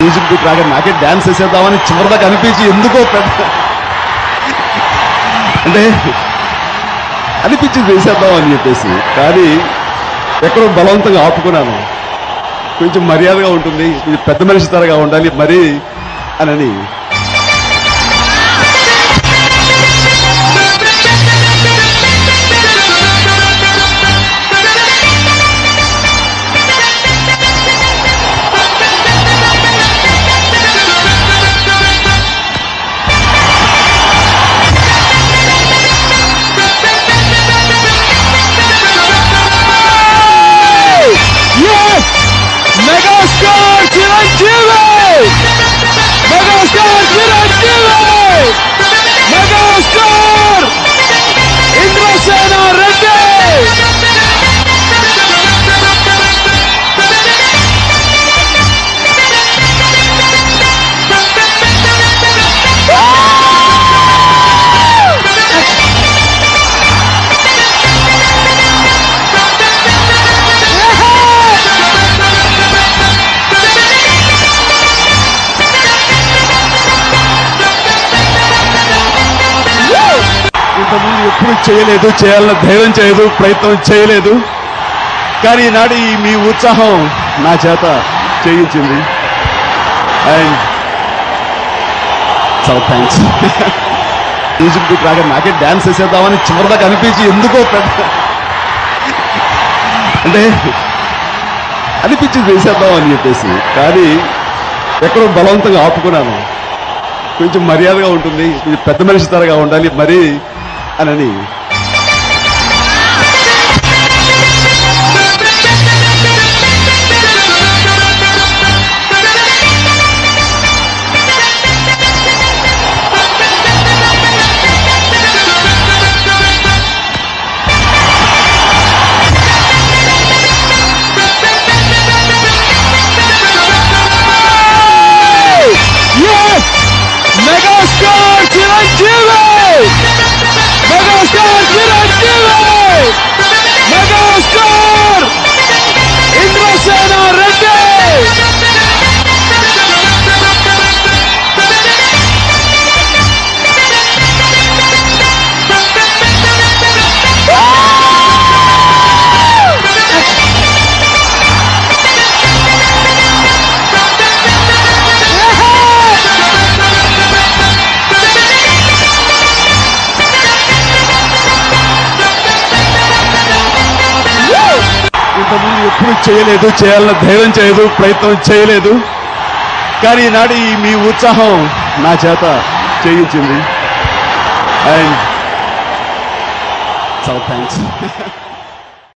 Music beat రాగా నాకే dance వేసేద్దామని చివరిదాకా అనిపించి ఎందుకో పెద్ద అంటే అనిపించి వేసేద్దాం అని చెప్పేసి కానీ ఎక్కడో బలవంతంగా ఆపుకున్నాను కొంచెం మర్యాదగా ఉంటుంది కొంచెం పెద్ద మనిషి తరగా ఉండాలి మరి అని Yes! Megastar Chiranjeevi megastar Chiranjeevi megastar Indrasena Reddy ఇంతకుముందు ఎప్పుడు చేయలేదు చేయాలన్న ధైర్యం చేయలేదు ప్రయత్నం చేయలేదు కానీ ఈనాడు ఈ మీ ఉత్సాహం నా చేత చేయించింది అండ్ చాలా థ్యాంక్స్ మ్యూజిక్ బీట్ రాగా నాకే డాన్స్ వేసేద్దామని చివరిదాకా అనిపించి ఎందుకో పెద్ద అంటే అనిపించి వేసేద్దాం అని చెప్పేసి కానీ ఎక్కడో బలవంతంగా ఆపుకున్నాను కొంచెం మర్యాదగా ఉంటుంది కొంచెం పెద్ద మనిషి తరగా ఉండాలి మరి అని Yes! Megastar Chiranjeevi megastar Chiranjeevi megastar Indrasena Reddy ఇంతకుముందు ఎప్పుడు చేయలేదు చేయాలన్న ధైర్యం చేయలేదు ప్రయత్నం చేయలేదు కానీ ఈనాడు ఈ మీ ఉత్సాహం నా చేత చేయించింది అండ్ చాలా థ్యాంక్స్